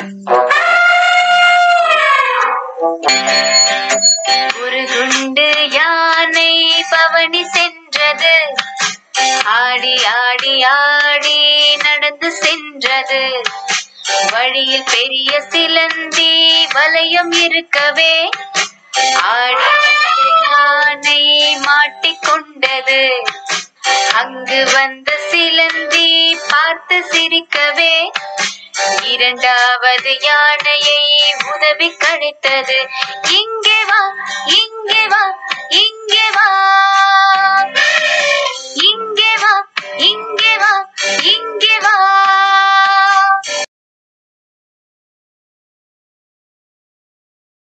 ஒரு குண்டு யானை பவனி சென்றது ஆடி ஆடி ஆடி நடந்து சென்றது வழியில் பெரிய சிலந்தி வளையம் இருக்கவே ஆடி வந்த யானை மாட்டிக்கொண்டது அங்கு வந்த சிலந்தி பார்த்து சிரிக்கவே இரண்டாவது யானையை உதவி கழித்தது இங்கே வா இங்கே வா